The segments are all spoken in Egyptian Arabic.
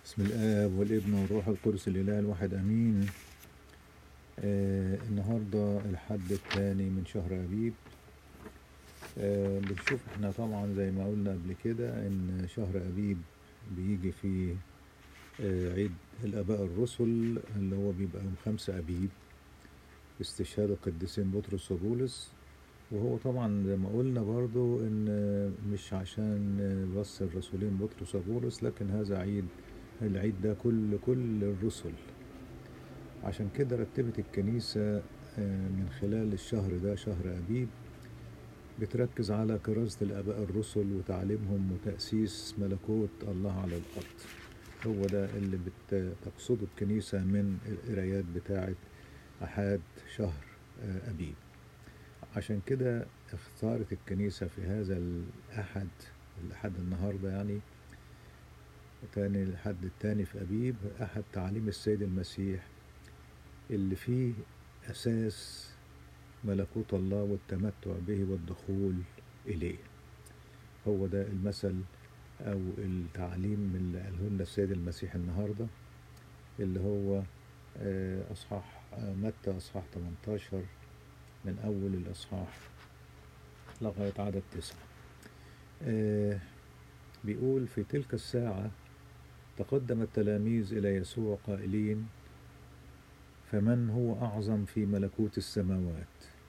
بسم الآب والابن والروح القدس الإله الواحد أمين آه النهاردة الحد الثاني من شهر أبيب آه بنشوف احنا طبعا زي ما قلنا قبل كده إن شهر أبيب بيجي فيه آه عيد الآباء الرسل اللي هو بيبقى يوم خمسة أبيب استشهاد القديسين بطرس وبولس وهو طبعا زي ما قلنا برضو ان مش عشان بس الرسولين بطرس وبولس لكن هذا عيد العيد ده كل كل الرسل عشان كده رتبت الكنيسة من خلال الشهر ده شهر أبيب بتركز على كرازة الآباء الرسل وتعليمهم وتأسيس ملكوت الله على الأرض هو ده اللي بتقصده الكنيسة من القرايات بتاعة أحد شهر أبيب عشان كده اختارت الكنيسة في هذا الأحد الأحد النهاردة يعني تاني الحد التاني في أبيب أحد تعليم السيد المسيح اللي فيه أساس ملكوت الله والتمتع به والدخول إليه هو ده المثل أو التعليم اللي قاله لنا السيد المسيح النهاردة اللي هو أصحاح متى أصحاح 18 من أول الأصحاح لغاية عدد تسعة آه بيقول في تلك الساعة تقدم التلاميذ إلى يسوع قائلين فمن هو أعظم في ملكوت السماوات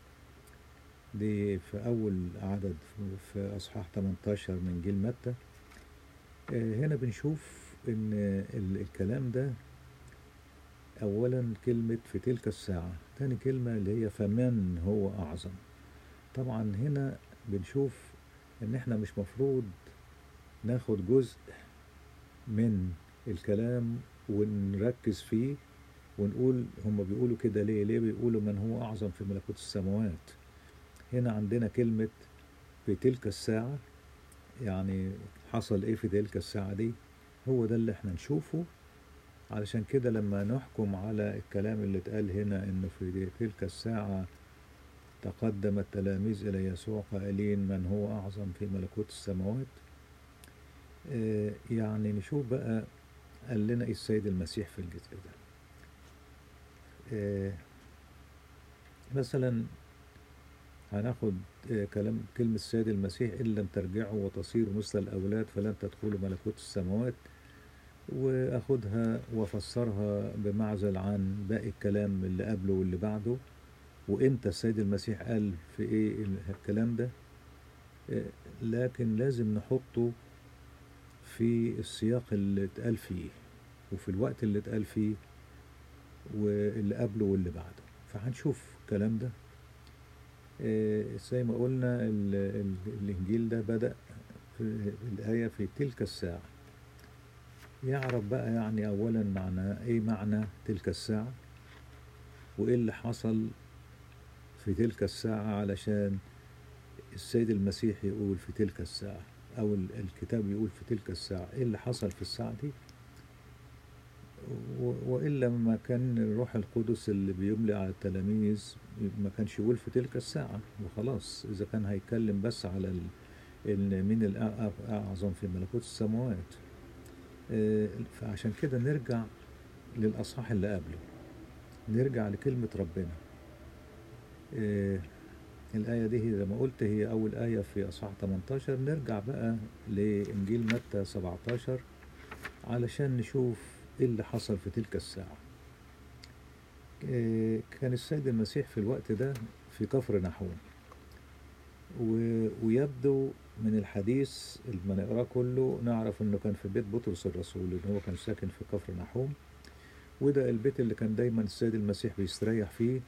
دي في أول عدد في أصحاح 18 من جيل متى آه هنا بنشوف إن الكلام ده أولا كلمة في تلك الساعة تاني كلمة اللي هي فمن هو أعظم طبعا هنا بنشوف إن إحنا مش مفروض ناخد جزء من الكلام ونركز فيه ونقول هم بيقولوا كده ليه ليه بيقولوا من هو أعظم في ملكوت السماوات هنا عندنا كلمة في تلك الساعة يعني حصل إيه في تلك الساعة دي هو ده اللي إحنا نشوفه علشان كده لما نحكم على الكلام اللي اتقال هنا انه في تلك الساعة تقدم التلاميذ الى يسوع قائلين من هو اعظم في ملكوت السماوات آه يعني نشوف بقى قال لنا ايه السيد المسيح في الجزء ده آه مثلا هناخد آه كلام كلمة السيد المسيح إن لم ترجعوا وتصيروا مثل الأولاد فلن تدخلوا ملكوت السماوات واخدها وافسرها بمعزل عن باقي الكلام اللي قبله واللي بعده وامتى السيد المسيح قال في ايه الكلام ده لكن لازم نحطه في السياق اللي اتقال فيه وفي الوقت اللي اتقال فيه واللي قبله واللي بعده فهنشوف الكلام ده زي ما قلنا الانجيل ده بدأ في الآية في تلك الساعة يعرف بقى يعني أولا معنى إيه معنى تلك الساعة وإيه اللي حصل في تلك الساعة علشان السيد المسيح يقول في تلك الساعة أو الكتاب يقول في تلك الساعة إيه اللي حصل في الساعة دي وإلا ما كان الروح القدس اللي بيملي على التلاميذ ما كانش يقول في تلك الساعة وخلاص إذا كان هيتكلم بس على ال مين الأعظم في ملكوت السماوات فعشان كده نرجع للأصحاح اللي قبله نرجع لكلمة ربنا الآية دي زي ما قلت هي أول آية في أصحاح 18 نرجع بقى لإنجيل متى 17 علشان نشوف إيه اللي حصل في تلك الساعة كان السيد المسيح في الوقت ده في كفر نحوم ويبدو من الحديث اللي نقراه كله نعرف انه كان في بيت بطرس الرسول ان هو كان ساكن في كفر نحوم وده البيت اللي كان دايما السيد المسيح بيستريح فيه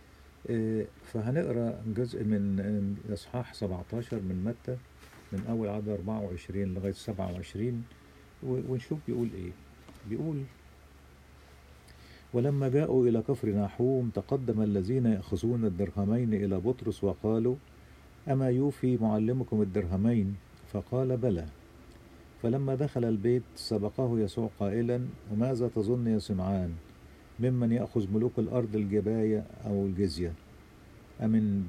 فهنقرا جزء من اصحاح 17 من متى من اول عدد 24 لغايه 27 ونشوف بيقول ايه بيقول ولما جاءوا الى كفر نحوم تقدم الذين ياخذون الدرهمين الى بطرس وقالوا أما يوفي معلمكم الدرهمين فقال بلى فلما دخل البيت سبقه يسوع قائلا وماذا تظن يا سمعان ممن يأخذ ملوك الأرض الجباية أو الجزية أمن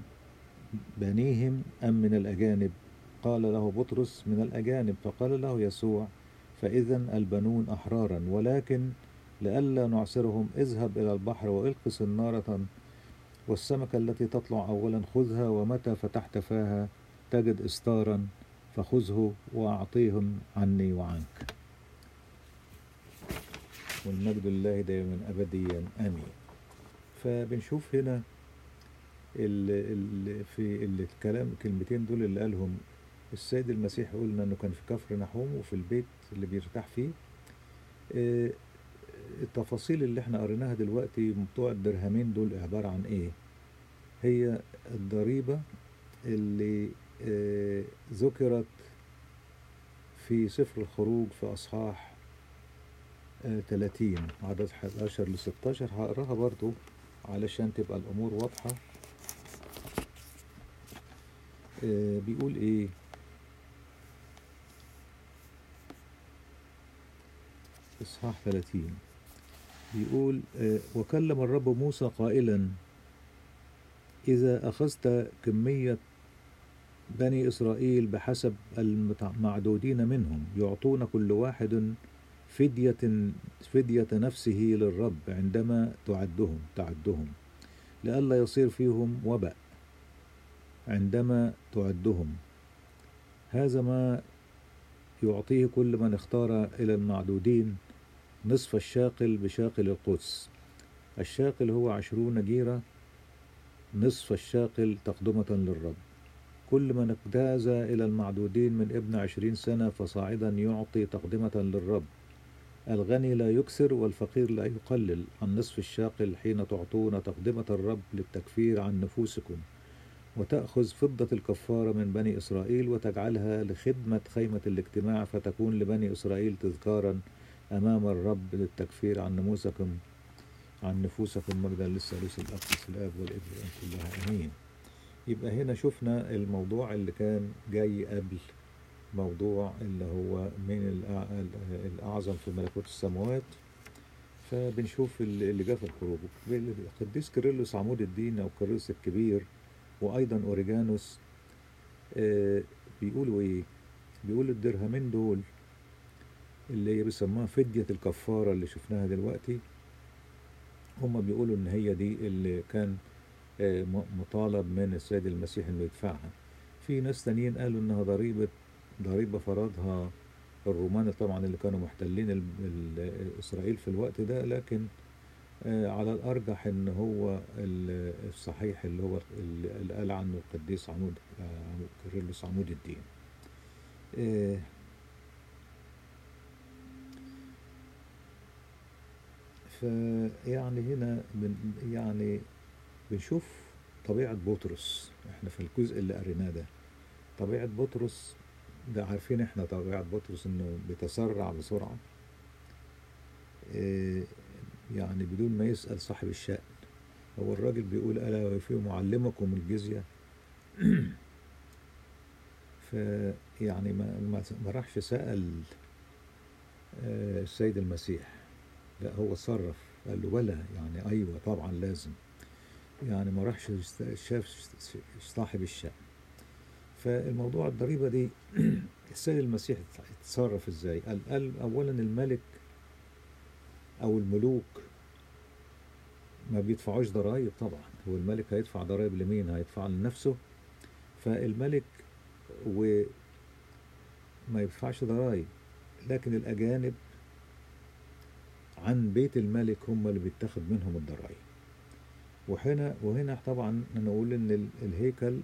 بنيهم أم من الأجانب قال له بطرس من الأجانب فقال له يسوع فإذا البنون أحرارا ولكن لئلا نعسرهم اذهب إلى البحر وإلق صنارة والسمكة التي تطلع أولا خذها ومتى فتحت فاها تجد إستارا فخذه وأعطيهم عني وعنك والمجد لله دائما أبديا آمين فبنشوف هنا ال ال في الكلام الكلمتين دول اللي قالهم السيد المسيح قلنا انه كان في كفر نحوم وفي البيت اللي بيرتاح فيه آه، التفاصيل اللي احنا قريناها دلوقتي بتوع الدرهمين دول عبارة عن ايه هي الضريبة اللي آه، ذكرت في سفر الخروج في أصحاح آه، 30 عدد 11 ل 16 هقراها برضو علشان تبقى الأمور واضحة آه، بيقول إيه إصحاح 30 بيقول آه، وكلم الرب موسى قائلا إذا أخذت كمية بني إسرائيل بحسب المعدودين منهم يعطون كل واحد فدية فدية نفسه للرب عندما تعدهم تعدهم لئلا يصير فيهم وبأ عندما تعدهم هذا ما يعطيه كل من اختار إلى المعدودين نصف الشاقل بشاقل القدس الشاقل هو عشرون جيرة نصف الشاقل تقدمة للرب كل من اجتاز إلى المعدودين من ابن عشرين سنة فصاعدا يعطي تقدمة للرب الغني لا يكسر والفقير لا يقلل عن نصف الشاقل حين تعطون تقدمة الرب للتكفير عن نفوسكم وتأخذ فضة الكفارة من بني إسرائيل وتجعلها لخدمة خيمة الاجتماع فتكون لبني إسرائيل تذكارا أمام الرب للتكفير عن نفوسكم عن نفوسكم مجدا للثالوث الأقدس الآب والابن والروح الله آمين يبقى هنا شفنا الموضوع اللي كان جاي قبل موضوع اللي هو من الأع- الأعظم في ملكوت السماوات فبنشوف اللي جاء في الخروج القديس كيرلس عمود الدين أو كيرلس الكبير وأيضا أوريجانوس آه، بيقولوا إيه؟ بيقولوا الدرهمين دول اللي هي بيسموها فدية الكفارة اللي شفناها دلوقتي هم بيقولوا إن هي دي اللي كان آه، م- مطالب من السيد المسيح إنه يدفعها في ناس تانيين قالوا إنها ضريبة ضريبة فرضها الرومان طبعا اللي كانوا محتلين ال- ال- إسرائيل في الوقت ده لكن آه، على الأرجح إن هو ال- الصحيح اللي هو اللي قال عنه القديس عمود آه، عمود- كيرلس عمود الدين آه، فيعني هنا بن يعني بنشوف طبيعة بطرس احنا في الجزء اللي قريناه ده طبيعة بطرس ده عارفين احنا طبيعة بطرس انه بيتسرع بسرعة إيه، يعني بدون ما يسأل صاحب الشأن هو الراجل بيقول ألا وفي معلمكم الجزية فيعني ما ما ما راحش سأل آه، السيد المسيح لا هو صرف قال له بلى يعني ايوه طبعا لازم يعني ما راحش است- شاف صاحب الشأن فالموضوع الضريبة دي السيد المسيح اتصرف ازاي قال, قال اولا الملك او الملوك ما بيدفعوش ضرائب طبعا هو الملك هيدفع ضرائب لمين هيدفع لنفسه فالملك وما يدفعش ضرائب لكن الأجانب عن بيت الملك هم اللي بيتاخد منهم الضرائب وهنا وهنا طبعا نقول ان ال- الهيكل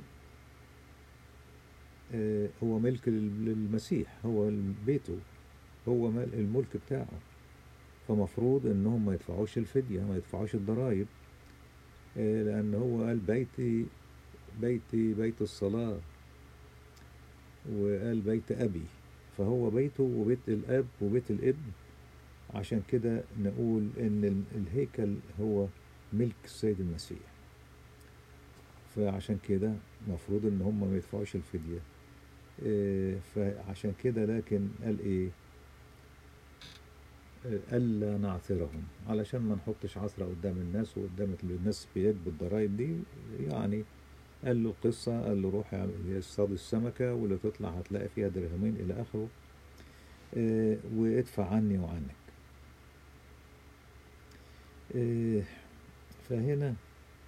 آه، هو ملك لل- للمسيح هو بيته هو مال- الملك بتاعه فمفروض انهم ما يدفعوش الفدية ما يدفعوش الضرائب آه، لان هو قال بيتي بيتي بيت الصلاة وقال بيت أبي فهو بيته وبيت الأب وبيت الابن عشان كده نقول إن ال- الهيكل هو ملك السيد المسيح فعشان كده مفروض إن هم ما يدفعوش الفدية إيه، فعشان كده لكن قال إيه آه، ألا نعثرهم علشان ما نحطش عثرة قدام الناس وقدام الناس بيجبوا الضرايب دي يعني قال له القصة قال له روح اصطاد السمكة واللي تطلع هتلاقي فيها درهمين إلى آخره آه، وادفع عني وعنك آه، فهنا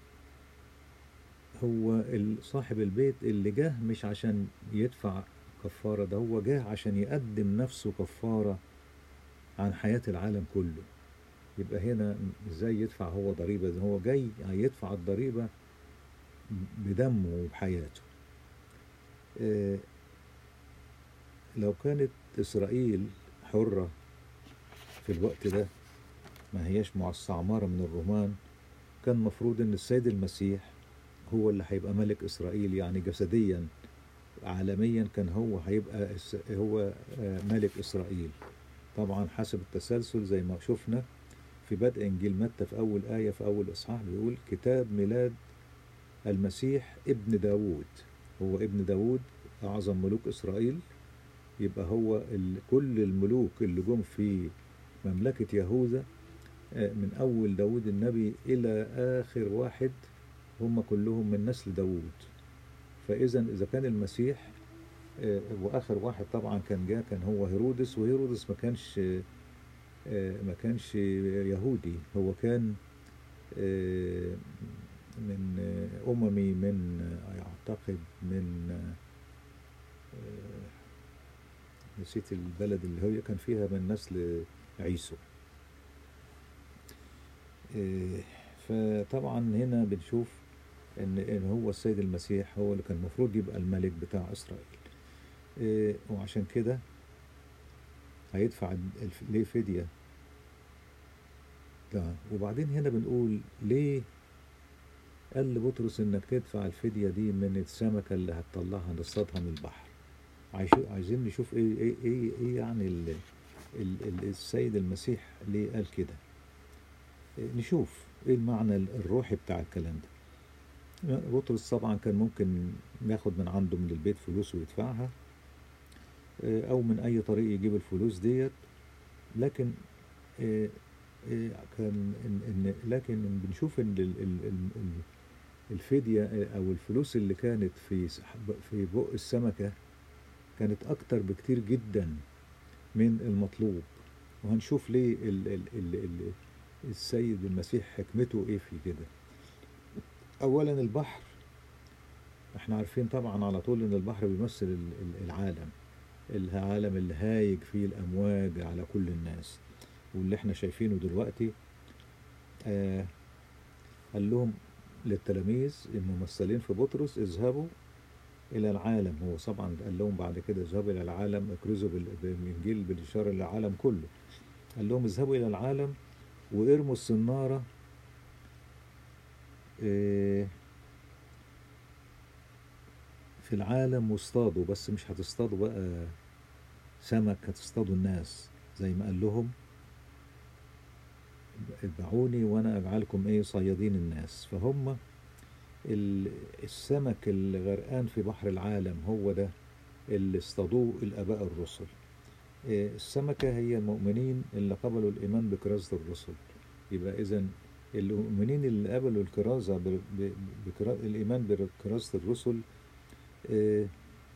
هو ال- صاحب البيت اللي جه مش عشان يدفع كفارة ده هو جه عشان يقدم نفسه كفارة عن حياة العالم كله يبقى هنا ازاي يدفع هو ضريبة ده هو جاي يدفع الضريبة بدمه وبحياته آه، لو كانت إسرائيل حرة في الوقت ده ما هياش مستعمرة من الرومان كان مفروض ان السيد المسيح هو اللي هيبقى ملك اسرائيل يعني جسديا عالميا كان هو هيبقى الس- هو آه، ملك اسرائيل طبعا حسب التسلسل زي ما شفنا في بدء انجيل متى في اول ايه في اول اصحاح بيقول كتاب ميلاد المسيح ابن داوود هو ابن داوود اعظم ملوك اسرائيل يبقى هو ال- كل الملوك اللي جم في مملكة يهوذا آه، من أول داود النبي إلى آخر واحد هم كلهم من نسل داود فإذا إذا كان المسيح آه، وآخر واحد طبعا كان جاء كان هو هيرودس وهيرودس ما كانش آه، ما كانش يهودي هو كان آه، من آه، أممي من آه، أعتقد من آه، نسيت البلد اللي هي كان فيها من نسل عيسو إيه، فطبعا هنا بنشوف ان ان هو السيد المسيح هو اللي كان المفروض يبقى الملك بتاع اسرائيل إيه، وعشان كده هيدفع الف- ليه فدية ده وبعدين هنا بنقول ليه قال لبطرس انك تدفع الفدية دي من السمكة اللي هتطلعها نصطادها من البحر عايشو- عايزين نشوف ايه ايه ايه, إيه يعني ال ال ال السيد المسيح ليه قال كده إيه نشوف ايه المعنى الروحي بتاع الكلام ده بطرس طبعا كان ممكن ياخد من عنده من البيت فلوس ويدفعها إيه، او من اي طريق يجيب الفلوس ديت لكن إيه، إيه، كان إن إن لكن بنشوف ان ال- ال- ال- ال- الفدية او الفلوس اللي كانت في س- في بق السمكة كانت اكتر بكتير جدا من المطلوب وهنشوف ليه ال ال ال ال السيد المسيح حكمته ايه في كده اولا البحر احنا عارفين طبعا على طول ان البحر بيمثل ال- ال- العالم العالم اللي هايج فيه الامواج على كل الناس واللي احنا شايفينه دلوقتي آه قال لهم للتلاميذ الممثلين في بطرس اذهبوا الى العالم هو طبعا قال لهم بعد كده اذهبوا الى العالم اكرزوا بال- بالانجيل بالاشاره للعالم كله قال لهم اذهبوا الى العالم وارموا الصناره آه، في العالم واصطادوا بس مش هتصطادوا بقى سمك هتصطادوا الناس زي ما قال لهم اتبعوني وانا اجعلكم ايه صيادين الناس فهم ال- السمك اللي غرقان في بحر العالم هو ده اللي اصطادوه الاباء الرسل إيه، السمكة هي المؤمنين اللي قبلوا الإيمان بكرازة الرسل يبقى إذا المؤمنين اللي قبلوا الكرازة ب- ب- بكرا... الإيمان بكرازة الرسل إيه،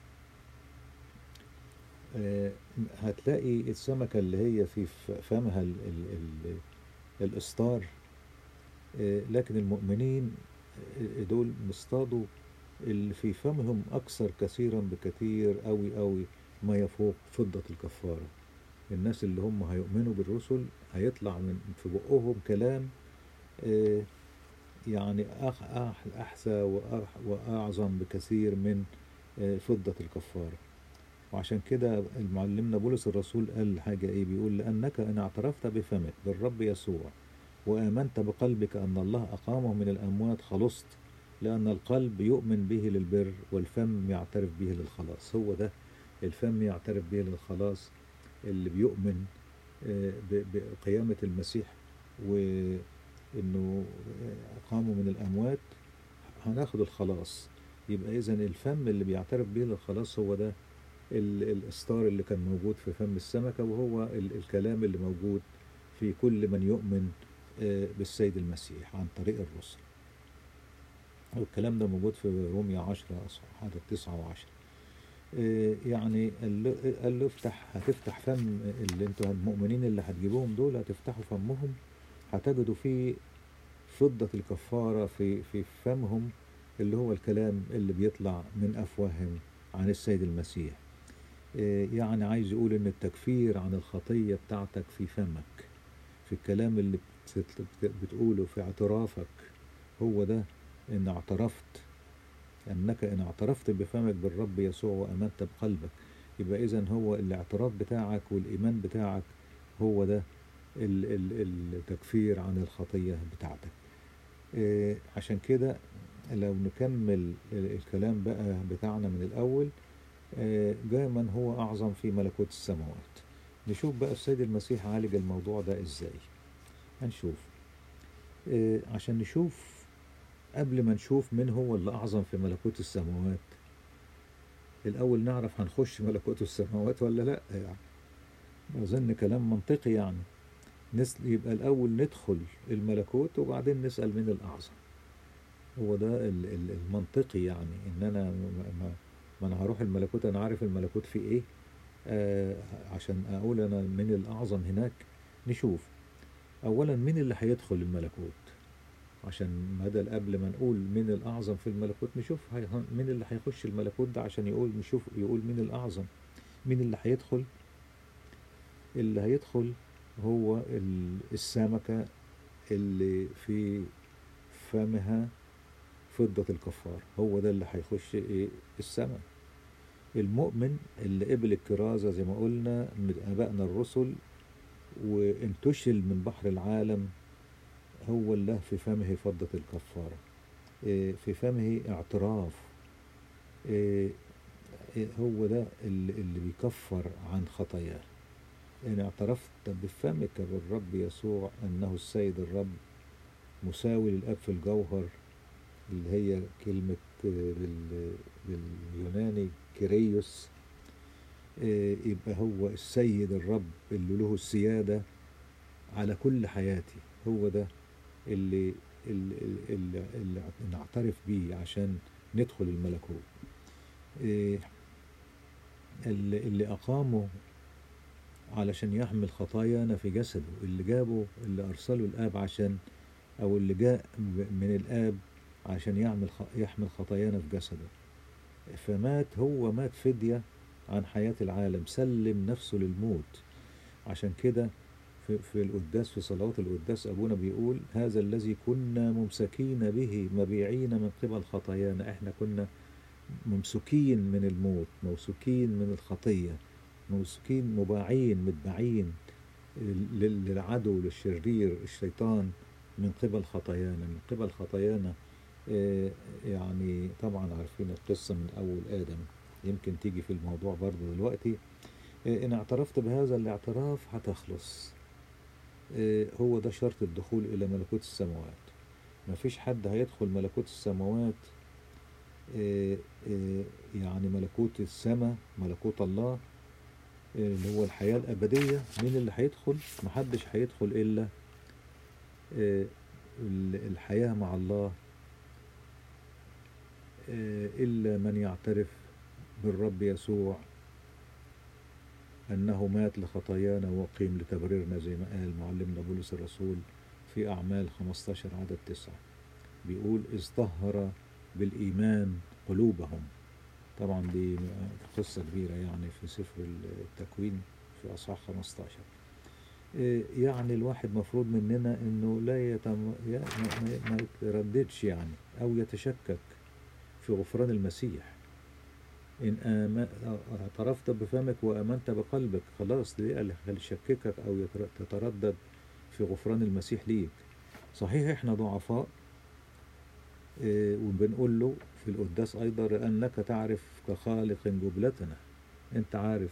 آه، هتلاقي السمكة اللي هي في ف- فمها ال ال ال الإسطار آه، لكن المؤمنين آه، دول مصطادوا اللي في فمهم أكثر كثيرا بكثير أوي أوي ما يفوق فضة الكفارة الناس اللي هم هيؤمنوا بالرسل هيطلع من في بقهم كلام آه، يعني أح أح أحسى وأح وأعظم بكثير من آه، فضة الكفارة وعشان كده المعلمنا بولس الرسول قال حاجة ايه بيقول لأنك إن اعترفت بفمك بالرب يسوع وآمنت بقلبك أن الله أقامه من الأموات خلصت لأن القلب يؤمن به للبر والفم يعترف به للخلاص هو ده الفم يعترف به للخلاص اللي بيؤمن آه، ب- بقيامة المسيح وإنه أقامه من الأموات هناخد الخلاص يبقى إذا الفم اللي بيعترف به للخلاص هو ده ال- الإصدار اللي كان موجود في فم السمكة وهو ال- الكلام اللي موجود في كل من يؤمن آه، بالسيد المسيح عن طريق الرسل والكلام ده موجود في رومية عشرة أصحاح عدد تسعة وعشرة آه، يعني قال له قال له افتح هتفتح فم اللي انتوا المؤمنين اللي هتجيبوهم دول هتفتحوا فمهم هتجدوا فيه فضة الكفارة في في فمهم اللي هو الكلام اللي بيطلع من أفواههم عن السيد المسيح آه، يعني عايز يقول إن التكفير عن الخطية بتاعتك في فمك في الكلام اللي بت- بت- بتقوله في اعترافك هو ده إن اعترفت أنك إن اعترفت بفمك بالرب يسوع وأمنت بقلبك يبقى إذا هو الاعتراف بتاعك والإيمان بتاعك هو ده ال- ال- التكفير عن الخطية بتاعتك إيه، عشان كده لو نكمل ال- الكلام بقى بتاعنا من الأول إيه، جاء من هو أعظم في ملكوت السماوات نشوف بقى السيد المسيح عالج الموضوع ده إزاي هنشوف إيه، عشان نشوف قبل ما نشوف من هو اللي أعظم في ملكوت السماوات الأول نعرف هنخش ملكوت السماوات ولا لأ يعني أظن كلام منطقي يعني نس... يبقى الأول ندخل الملكوت وبعدين نسأل من الأعظم هو ده ال- ال- المنطقي يعني إن أنا ما, ما, ما أنا هروح الملكوت أنا عارف الملكوت فيه إيه آه عشان أقول أنا من الأعظم هناك نشوف أولا مين اللي هيدخل الملكوت عشان بدل قبل ما نقول مين الأعظم في الملكوت نشوف هي- مين اللي هيخش الملكوت ده عشان يقول نشوف يقول مين الأعظم مين اللي هيدخل اللي هيدخل هو ال- السمكة اللي في فمها فضة الكفار هو ده اللي هيخش ايه السماء المؤمن اللي قبل الكرازة زي ما قلنا من آبائنا الرسل وانتشل من بحر العالم هو اللي في فمه فضة الكفارة إيه، في فمه اعتراف إيه، إيه، هو ده اللي اللي بيكفر عن خطاياه إن اعترفت بفمك بالرب يسوع أنه السيد الرب مساوي للأب في الجوهر اللي هي كلمة آه، بال- باليوناني كيريوس آه، يبقى هو السيد الرب اللي له السيادة على كل حياتي هو ده اللي اللي, اللي, اللي نعترف بيه عشان ندخل الملكوت آه، اللي, اللي أقامه علشان يحمل خطايانا في جسده اللي جابه اللي أرسله الآب عشان أو اللي جاء من الآب عشان يعمل خ- يحمل خطايانا في جسده فمات هو مات فدية عن حياة العالم سلم نفسه للموت عشان كده في, في القداس في صلوات القداس أبونا بيقول هذا الذي كنا ممسكين به مبيعين من قبل خطايانا احنا كنا ممسوكين من الموت ممسوكين من الخطية ممسوكين مباعين متباعين لل- للعدو للشرير الشيطان من قبل خطايانا من قبل خطايانا آه، يعني طبعا عارفين القصة من أول آدم يمكن تيجي في الموضوع برضو دلوقتي آه، إن اعترفت بهذا الاعتراف هتخلص آه، هو ده شرط الدخول إلى ملكوت السماوات مفيش حد هيدخل ملكوت السماوات آه، آه، يعني ملكوت السماء ملكوت الله آه، اللي هو الحياة الأبدية مين اللي هيدخل محدش هيدخل إلا آه، ال- الحياة مع الله آه، إلا من يعترف بالرب يسوع أنه مات لخطايانا وقيم لتبريرنا زي ما قال معلمنا بولس الرسول في أعمال 15 عدد 9 بيقول إذ طهر بالإيمان قلوبهم طبعا دي قصة كبيرة يعني في سفر التكوين في أصحاح 15 إيه، يعني الواحد مفروض مننا انه لا يتم... يا- ما- ما ما يترددش يعني او يتشكك في غفران المسيح ان آم... اعترفت بفمك وامنت بقلبك خلاص دي اللي هيشككك او يتر- تتردد في غفران المسيح ليك صحيح احنا ضعفاء إيه، وبنقول له في القداس ايضا لانك تعرف كخالق جبلتنا انت عارف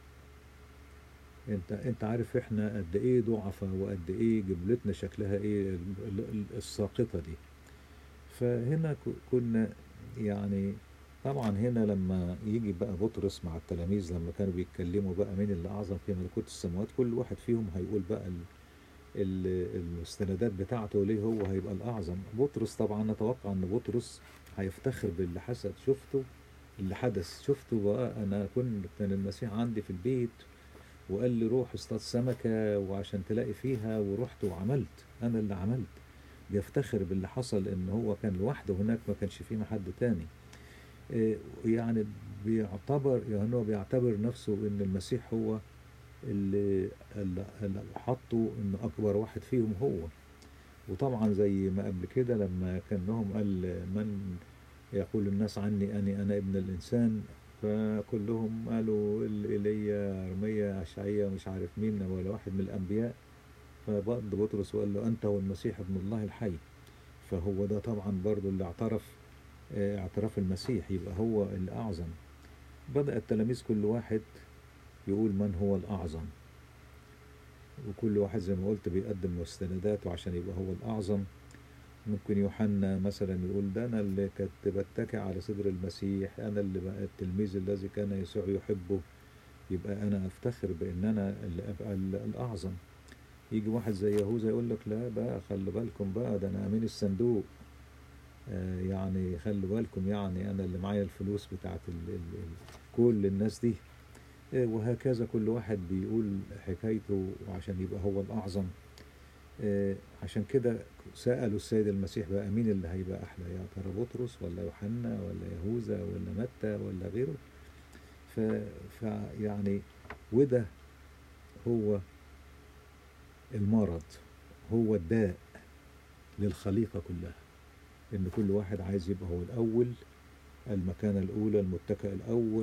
انت انت عارف احنا قد ايه ضعفة وقد ايه جبلتنا شكلها ايه ال- ال- الساقطة دي فهنا ك- كنا يعني طبعا هنا لما يجي بقى بطرس مع التلاميذ لما كانوا بيتكلموا بقى مين اللي اعظم في ملكوت السماوات كل واحد فيهم هيقول بقى ال ال الاستندات بتاعته ليه هو هيبقى الاعظم بطرس طبعا نتوقع ان بطرس هيفتخر باللي حسد شفته اللي حدث شفته بقى انا كنت كان المسيح عندي في البيت وقال لي روح اصطاد سمكة وعشان تلاقي فيها ورحت وعملت انا اللي عملت بيفتخر باللي حصل ان هو كان لوحده هناك ما كانش فيه حد تاني إيه، يعني بيعتبر يعني هو بيعتبر نفسه ان المسيح هو اللي اللي اللي حطه ان اكبر واحد فيهم هو وطبعا زي ما قبل كده لما كان لهم قال من يقول الناس عني اني انا ابن الانسان فكلهم قالوا ال- ايليا ارميا اشعيا مش عارف مين ولا واحد من الانبياء فبرضه بطرس وقال له انت هو المسيح ابن الله الحي فهو ده طبعا برضه اللي اعترف آه، اعتراف المسيح يبقى هو الاعظم بدأ التلاميذ كل واحد يقول من هو الأعظم وكل واحد زي ما قلت بيقدم مستنداته عشان يبقى هو الأعظم ممكن يوحنا مثلا يقول ده أنا اللي كنت بتكئ على صدر المسيح أنا اللي بقى التلميذ الذي كان يسوع يحبه يبقى أنا أفتخر بأن أنا اللي أبقى ال- الأعظم يجي واحد زي يهوذا يقول لك لا بقى خلي بالكم بقى ده أنا أمين الصندوق آه، يعني خلوا بالكم يعني أنا اللي معايا الفلوس بتاعت ال ال ال كل الناس دي آه، وهكذا كل واحد بيقول حكايته وعشان يبقى هو الأعظم آه، عشان كده سألوا السيد المسيح بقى مين اللي هيبقى أحلى يا ترى بطرس ولا يوحنا ولا يهوذا ولا متى ولا غيره ف فيعني وده هو المرض هو الداء للخليقة كلها إن كل واحد عايز يبقى هو الأول المكانة الأولى المتكئ الأول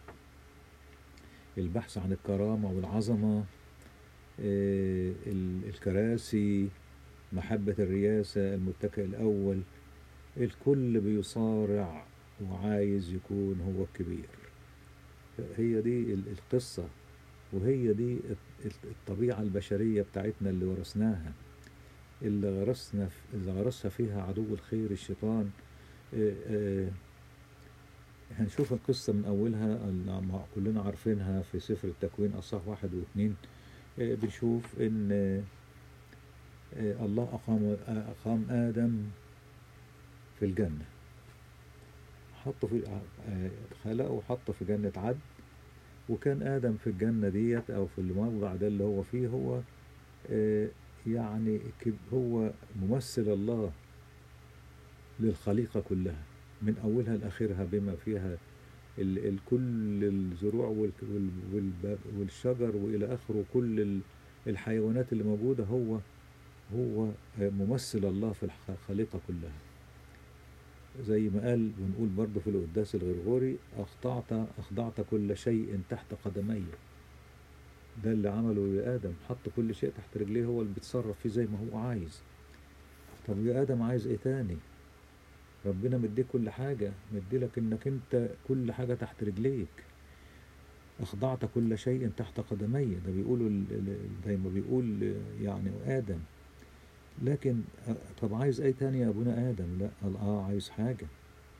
البحث عن الكرامة والعظمة آه، ال- الكراسي محبة الرياسة المتكئ الأول الكل بيصارع وعايز يكون هو الكبير هي دي ال- القصة وهي دي الت- الطبيعة البشرية بتاعتنا اللي ورثناها اللي غرسنا في- اللي غرسها فيها عدو الخير الشيطان آه، آه، هنشوف القصة من أولها اللي مع- كلنا عارفينها في سفر التكوين أصح واحد واثنين آه، بنشوف إن آه، آه، الله أقام أقام آدم في الجنة حطه في آه، خلقه وحطه في جنة عدن وكان آدم في الجنة ديت أو في الموضع ده اللي هو فيه هو آه، يعني كب- هو ممثل الله للخليقة كلها من أولها لآخرها بما فيها ال ال كل الزروع وال وال والب- والشجر وإلى آخره كل ال- الحيوانات اللي موجودة هو هو آه، ممثل الله في الخ- الخليقة كلها زي ما قال بنقول برضه في القداس الغرغوري أخضعت أخضعت كل شيء تحت قدمي ده اللي عمله لآدم حط كل شيء تحت رجليه هو اللي بيتصرف فيه زي ما هو عايز طب يا آدم عايز إيه تاني ربنا مديك كل حاجة مديلك إنك أنت كل حاجة تحت رجليك أخضعت كل شيء تحت قدمي ده بيقولوا ال- ال- زي ما بيقول يعني آدم لكن آه، طب عايز ايه تاني يا ابونا ادم لا قال اه عايز حاجة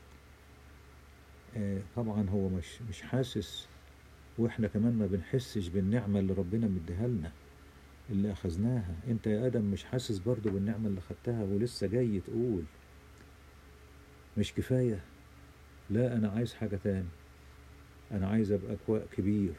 آه طبعا هو مش مش حاسس واحنا كمان ما بنحسش بالنعمة اللي ربنا مديها لنا اللي اخذناها انت يا ادم مش حاسس برضو بالنعمة اللي خدتها ولسه جاي تقول مش كفاية لا انا عايز حاجة تاني انا عايز ابقى كوا- كبير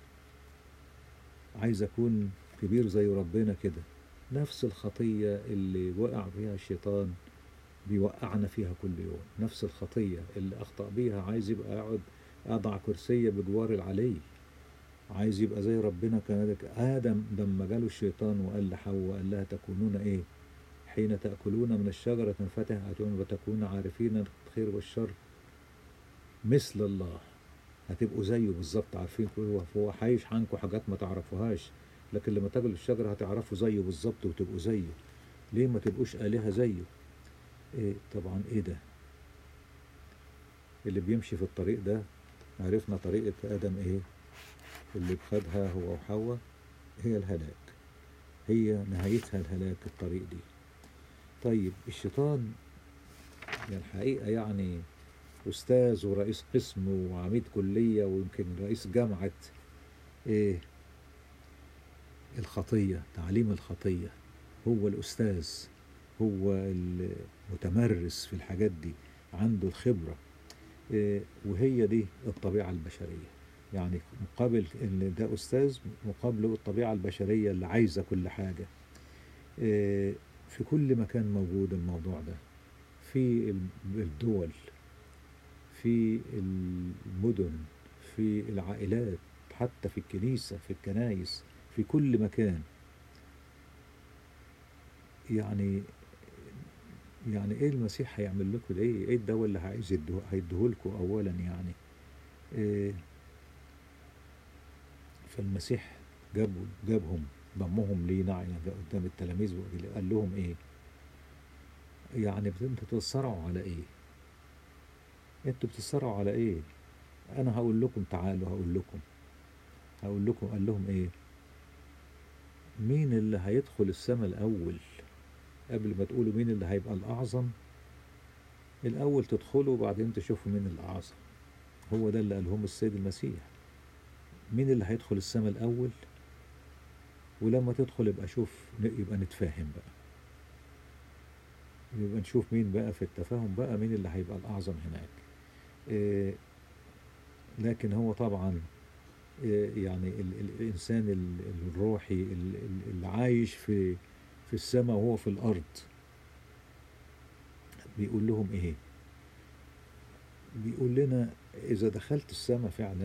عايز اكون كبير زي ربنا كده نفس الخطية اللي وقع فيها الشيطان بيوقعنا فيها كل يوم نفس الخطية اللي أخطأ بيها عايز يبقى يقعد أضع كرسية بجوار العلي عايز يبقى زي ربنا كذلك آدم لما جاله الشيطان وقال لحواء قال لها تكونون إيه حين تأكلون من الشجرة تنفتح أعينكم وتكونون عارفين الخير والشر مثل الله هتبقوا زيه بالظبط عارفين هو هو حايش عنكم حاجات ما تعرفوهاش لكن لما تاكلوا الشجرة هتعرفوا زيه بالظبط وتبقوا زيه ليه ما تبقوش آلهة زيه إيه طبعا ايه ده اللي بيمشي في الطريق ده عرفنا طريقة آدم ايه اللي خدها هو وحواء هي الهلاك هي نهايتها الهلاك الطريق دي طيب الشيطان يعني الحقيقة يعني أستاذ ورئيس قسم وعميد كلية ويمكن رئيس جامعة إيه الخطية تعليم الخطية هو الأستاذ هو المتمرس في الحاجات دي عنده الخبرة آه، وهي دي الطبيعة البشرية يعني مقابل ان ده استاذ مقابله الطبيعة البشرية اللي عايزة كل حاجة آه، في كل مكان موجود الموضوع ده في ال- الدول في المدن في العائلات حتى في الكنيسة في الكنايس في كل مكان يعني يعني ايه المسيح هيعمل لكم ده ايه ايه الدواء اللي عايز يديه- هيديهولكوا اولا يعني إيه فالمسيح جابوا جابهم ضمهم لينا يعني قدام التلاميذ وقال لهم ايه يعني بت- انتوا بتتصارعوا على ايه انتوا بتتصارعوا على ايه انا هقول لكم تعالوا هقول لكم هقول لكم قال لهم ايه مين اللي هيدخل السماء الاول قبل ما تقولوا مين اللي هيبقى الاعظم الاول تدخلوا وبعدين تشوفوا مين الاعظم هو ده اللي قالهم السيد المسيح مين اللي هيدخل السماء الاول ولما تدخل يبقى شوف يبقى نتفاهم بقى يبقى نشوف مين بقى في التفاهم بقى مين اللي هيبقى الأعظم هناك إيه لكن هو طبعا إيه يعني ال ال الإنسان ال- الروحي ال- ال- اللي عايش في في السماء وهو في الأرض بيقول لهم إيه بيقول لنا إذا دخلت السماء فعلا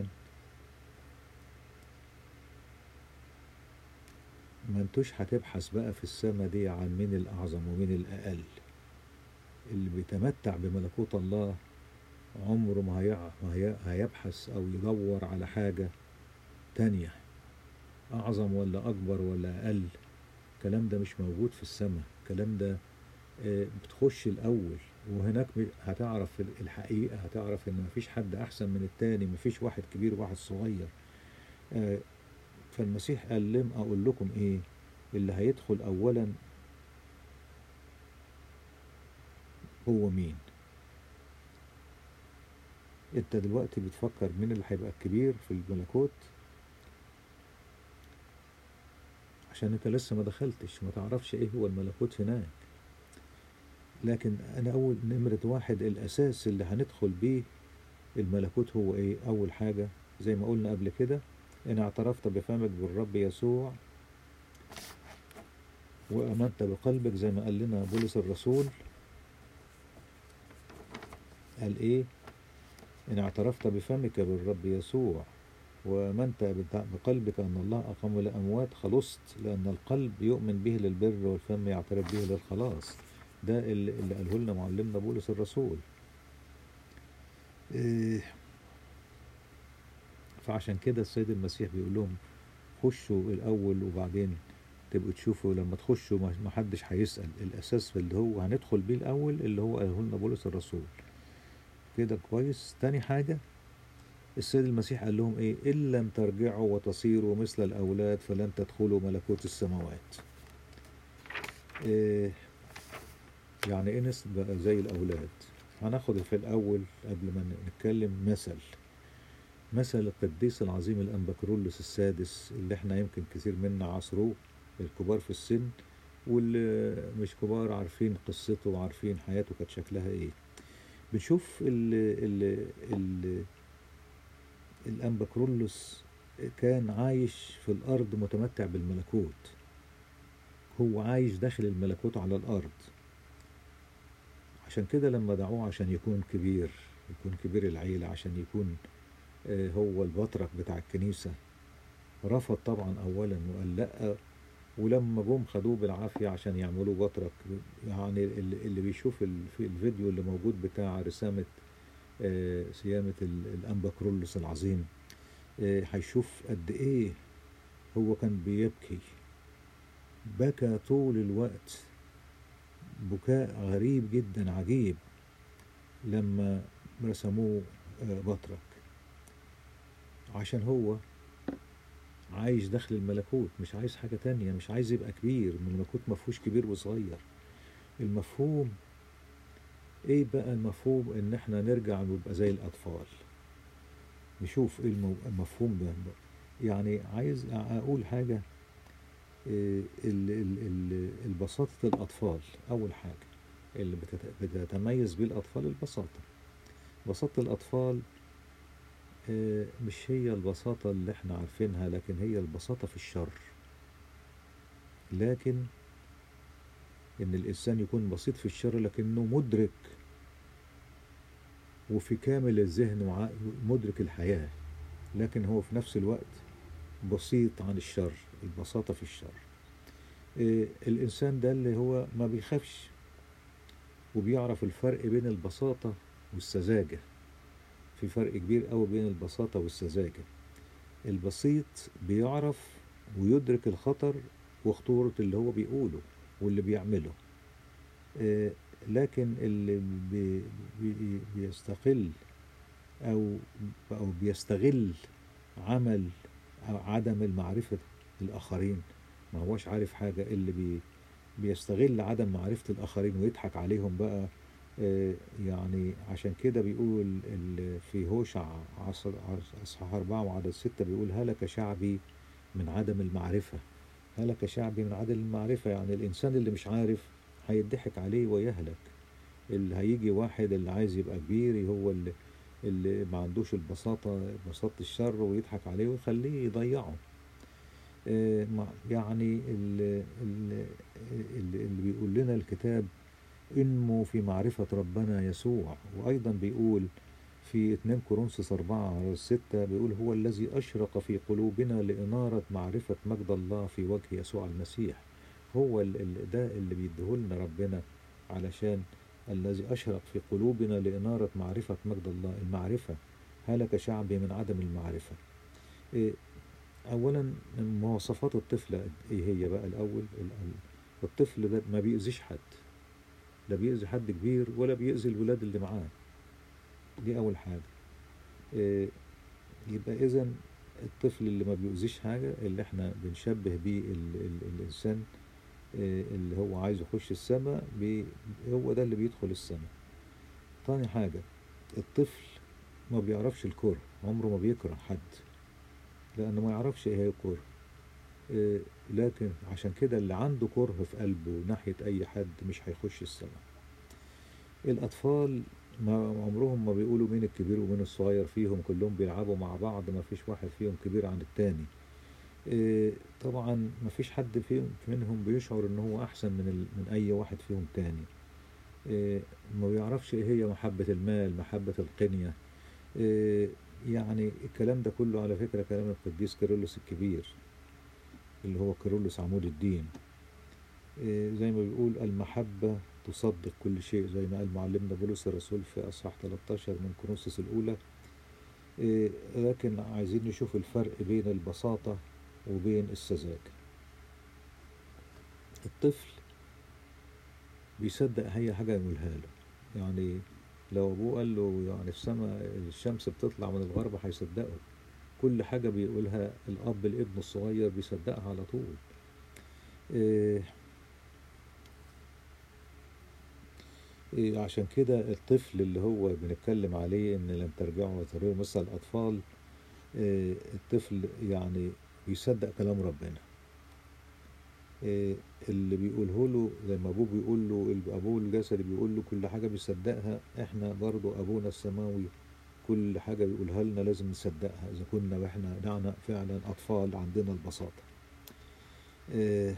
ما انتوش هتبحث بقى في السماء دي عن مين الأعظم ومين الأقل اللي بيتمتع بملكوت الله عمره ما هيع- ما هي- هيبحث أو يدور على حاجة تانية أعظم ولا أكبر ولا أقل الكلام ده مش موجود في السماء الكلام ده آه، بتخش الأول وهناك ب- هتعرف الحقيقة هتعرف إن مفيش حد أحسن من التاني مفيش واحد كبير وواحد صغير آه، فالمسيح قال لهم أقول لكم إيه اللي هيدخل أولا هو مين انت دلوقتي بتفكر مين اللي هيبقى الكبير في الملكوت عشان انت لسه ما دخلتش ما تعرفش ايه هو الملكوت هناك لكن انا اول نمرة واحد الاساس اللي هندخل بيه الملكوت هو ايه اول حاجة زي ما قلنا قبل كده ان اعترفت بفمك بالرب يسوع وامنت بقلبك زي ما قال لنا بولس الرسول قال ايه إن اعترفت بفمك بالرب يسوع وآمنت بت- بقلبك أن الله أقام الأموات خلصت لأن القلب يؤمن به للبر والفم يعترف به للخلاص ده اللي اللي قاله لنا معلمنا بولس الرسول إيه، فعشان كده السيد المسيح بيقول لهم خشوا الأول وبعدين تبقوا تشوفوا لما تخشوا ما ما حدش هيسأل الأساس اللي هو هندخل بيه الأول اللي هو قاله لنا بولس الرسول كده كويس تاني حاجة السيد المسيح قال لهم ايه ان لم ترجعوا وتصيروا مثل الاولاد فلن تدخلوا ملكوت السماوات إيه يعني ايه نبقى زي الاولاد هناخد في الاول قبل ما نتكلم مثل مثل القديس العظيم الانبكرولس السادس اللي احنا يمكن كثير منا عصروه الكبار في السن واللي مش كبار عارفين قصته وعارفين حياته كانت شكلها ايه بنشوف ال ال ال الأنبكرولوس كان عايش في الأرض متمتع بالملكوت هو عايش داخل الملكوت على الأرض عشان كده لما دعوه عشان يكون كبير يكون كبير العيلة عشان يكون آه، هو البطرك بتاع الكنيسة رفض طبعا أولا وقال لأ ولما جم خدوه بالعافية عشان يعملوا بطرك يعني اللي اللي بيشوف ال- في الفيديو اللي موجود بتاع رسامة آه، سيامة ال- الأنبا كرولوس العظيم آه، هيشوف قد إيه هو كان بيبكي بكى طول الوقت بكاء غريب جدا عجيب لما رسموه آه، بطرك عشان هو عايش داخل الملكوت مش عايز حاجة تانية مش عايز يبقى كبير الملكوت مفهوش كبير وصغير المفهوم ايه بقى المفهوم ان احنا نرجع نبقى زي الاطفال نشوف ايه المو- المفهوم ده يعني عايز اقول حاجة إيه ال- ال- ال- البساطة الأطفال أول حاجة اللي بتت- بتتميز بيه الأطفال البساطة بساطة الأطفال آه، مش هي البساطة اللي احنا عارفينها لكن هي البساطة في الشر لكن ان الانسان يكون بسيط في الشر لكنه مدرك وفي كامل الذهن وع- مدرك الحياة لكن هو في نفس الوقت بسيط عن الشر البساطة في الشر إيه، الإنسان ده اللي هو ما بيخافش وبيعرف الفرق بين البساطة والسذاجة في فرق كبير قوي بين البساطة والسذاجة البسيط بيعرف ويدرك الخطر وخطورة اللي هو بيقوله واللي بيعمله آه، لكن اللي بي بي بيستقل أو أو بيستغل عمل أو عدم المعرفة الآخرين ما هوش عارف حاجة اللي بي بيستغل عدم معرفة الآخرين ويضحك عليهم بقى آه، يعني عشان كده بيقول ال- في هوشع عصر عص- أصحاح أربعة وعدد ستة بيقول هلك شعبي من عدم المعرفة هلك شعبي من عدم المعرفة يعني الإنسان اللي مش عارف هيضحك عليه ويهلك اللي هيجي واحد اللي عايز يبقى كبير هو اللي اللي ما عندوش البساطة بساطة الشر ويضحك عليه ويخليه يضيعه آه، مع- يعني اللي, اللي, اللي بيقول لنا الكتاب انمو في معرفة ربنا يسوع وأيضا بيقول في 2 كورنثوس 4 على 6 بيقول هو الذي أشرق في قلوبنا لإنارة معرفة مجد الله في وجه يسوع المسيح هو ال- ال- ده اللي بيديهولنا ربنا علشان الذي أشرق في قلوبنا لإنارة معرفة مجد الله المعرفة هلك شعبي من عدم المعرفة إيه، أولا مواصفات الطفل إيه هي بقى الأول ال- ال- الطفل ده ما بيأذيش حد لا بيأذي حد كبير ولا بيأذي الولاد اللي معاه دي أول حاجة إيه، يبقى إذا الطفل اللي ما بيؤذيش حاجة اللي احنا بنشبه بيه ال ال الإنسان إيه، اللي هو عايز يخش السماء بي هو ده اللي بيدخل السماء تاني حاجة الطفل ما بيعرفش الكره عمره ما بيكره حد لأنه ما يعرفش إيه هي الكره إيه، لكن عشان كده اللي عنده كره في قلبه ناحية أي حد مش هيخش السماء الأطفال ما عمرهم ما بيقولوا مين الكبير ومين الصغير فيهم كلهم بيلعبوا مع بعض ما فيش واحد فيهم كبير عن التاني إيه، طبعا ما فيش حد فيهم منهم بيشعر ان هو احسن من ال... من اي واحد فيهم تاني إيه، ما بيعرفش ايه هي محبة المال محبة القنية إيه، يعني الكلام ده كله على فكرة كلام القديس كيرلس الكبير اللي هو كيرلس عمود الدين إيه، زي ما بيقول المحبة تصدق كل شيء زي ما قال معلمنا بولس الرسول في أصحاح 13 من كورنثوس الأولى إيه، لكن عايزين نشوف الفرق بين البساطة وبين السذاجة الطفل بيصدق أي حاجة يقولها له يعني لو أبوه قال له يعني في السماء الشمس بتطلع من الغرب هيصدقه كل حاجة بيقولها الأب لابنه الصغير بيصدقها على طول إيه إيه عشان كده الطفل اللي هو بنتكلم عليه ان لم ترجعوا وتروا مثل الاطفال إيه الطفل يعني بيصدق كلام ربنا إيه اللي بيقوله له زي ما ابوه بيقول له ابوه الجسدي بيقول له كل حاجه بيصدقها احنا برضو ابونا السماوي كل حاجه بيقولها لنا لازم نصدقها اذا كنا واحنا نعنا فعلا اطفال عندنا البساطه إيه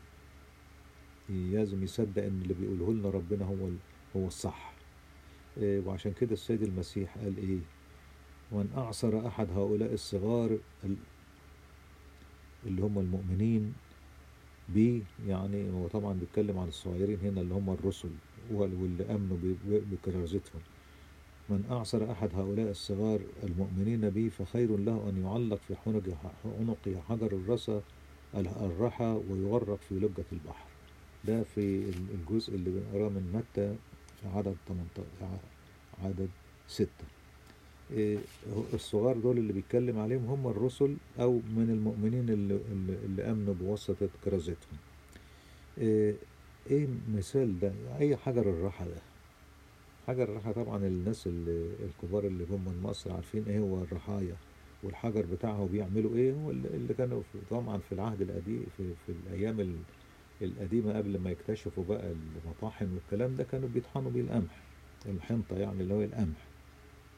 لازم يصدق ان اللي بيقوله لنا ربنا هو ال- هو الصح إيه وعشان كده السيد المسيح قال ايه وان اعصر احد هؤلاء الصغار ال- اللي هم المؤمنين بيه يعني هو طبعا بيتكلم عن الصغيرين هنا اللي هم الرسل وال- واللي امنوا ب- ب- بكرازتهم من أعصر أحد هؤلاء الصغار المؤمنين بي فخير له أن يعلق في عنق عنقه حجر الرسا الرحى ويغرق في لجة البحر ده في الجزء اللي بنقراه من متى في عدد 18 عدد ستة إيه، الصغار دول اللي بيتكلم عليهم هم الرسل أو من المؤمنين اللي, اللي اللي آمنوا بواسطة كرازتهم إيه إيه مثال ده أي حجر الراحة ده حجر الراحة طبعا الناس اللي الكبار اللي جم من مصر عارفين ايه هو الرحايا والحجر بتاعه بيعملوا ايه هو اللي اللي كانوا في طبعا في العهد القديم في, في الايام ال- القديمة قبل ما يكتشفوا بقى المطاحن والكلام ده كانوا بيطحنوا بيه القمح الحنطة يعني اللي هو القمح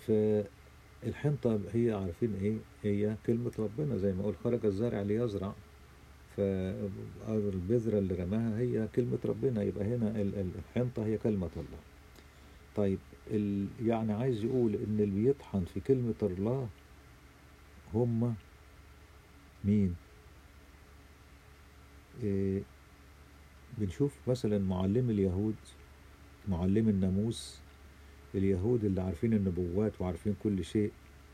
فالحنطة هي عارفين ايه هي كلمة ربنا زي ما اقول خرج الزارع ليزرع فالبذرة اللي رماها هي كلمة ربنا يبقى هنا ال- ال- الحنطة هي كلمة الله طيب ال يعني عايز يقول ان اللي بيطحن في كلمة الله هم مين إيه بنشوف مثلا معلم اليهود معلم الناموس اليهود اللي عارفين النبوات وعارفين كل شيء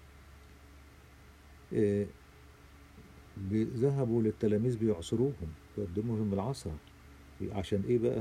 إيه بي- ذهبوا للتلاميذ بيعصروهم بيقدموا لهم العصا عشان ايه بقى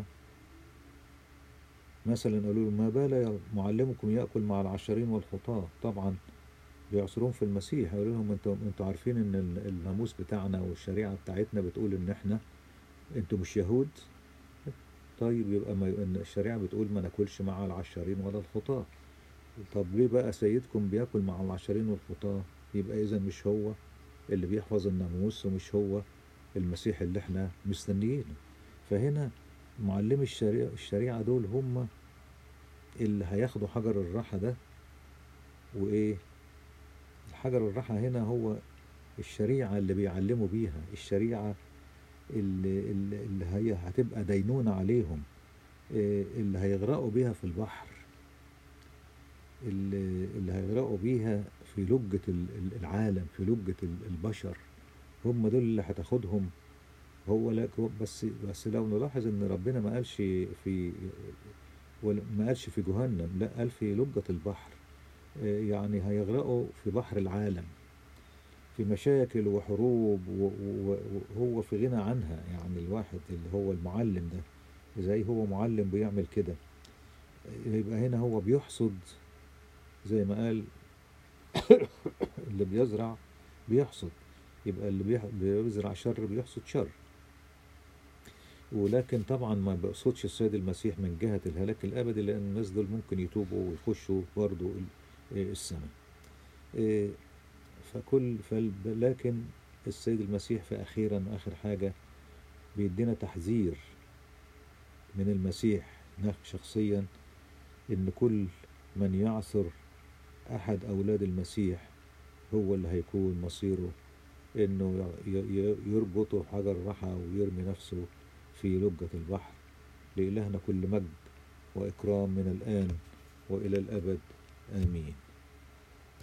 مثلا قالوا له ما بال يا معلمكم ياكل مع العشرين والخطاة طبعا بيعصرون في المسيح يقولوا لهم انتوا انتوا عارفين ان ال- الناموس بتاعنا والشريعه بتاعتنا بتقول ان احنا انتوا مش يهود طيب يبقى ما ان الشريعه بتقول ما ناكلش مع العشرين ولا الخطاة طب ليه بقى سيدكم بياكل مع العشرين والخطاة يبقى اذا مش هو اللي بيحفظ الناموس ومش هو المسيح اللي احنا مستنيينه فهنا معلمي الشريعة, الشريعة دول هم اللي هياخدوا حجر الراحة ده وإيه الحجر الراحة هنا هو الشريعة اللي بيعلموا بيها الشريعة اللي, اللي اللي هي هتبقى دينونة عليهم إيه اللي هيغرقوا بيها في البحر اللي, اللي هيغرقوا بيها في لجة ال- ال- العالم في لجة ال- البشر هم دول اللي هتاخدهم هو لا بس بس لو نلاحظ ان ربنا ما قالش في ولا- ما قالش في جهنم لا قال في لجة البحر آه، يعني هيغرقوا في بحر العالم في مشاكل وحروب و- و- وهو في غنى عنها يعني الواحد اللي هو المعلم ده زي هو معلم بيعمل كده يبقى هنا هو بيحصد زي ما قال اللي بيزرع بيحصد يبقى اللي بيح- بيزرع شر بيحصد شر ولكن طبعا ما بقصدش السيد المسيح من جهة الهلاك الأبدي لأن الناس دول ممكن يتوبوا ويخشوا برضو ال- إيه السماء إيه فكل فال لكن السيد المسيح في أخيرا آخر حاجة بيدينا تحذير من المسيح نحن شخصيا إن كل من يعثر أحد أولاد المسيح هو اللي هيكون مصيره إنه ي- ي- يربطه حجر رحى ويرمي نفسه في لجة البحر لإلهنا كل مجد وإكرام من الآن وإلى الأبد آمين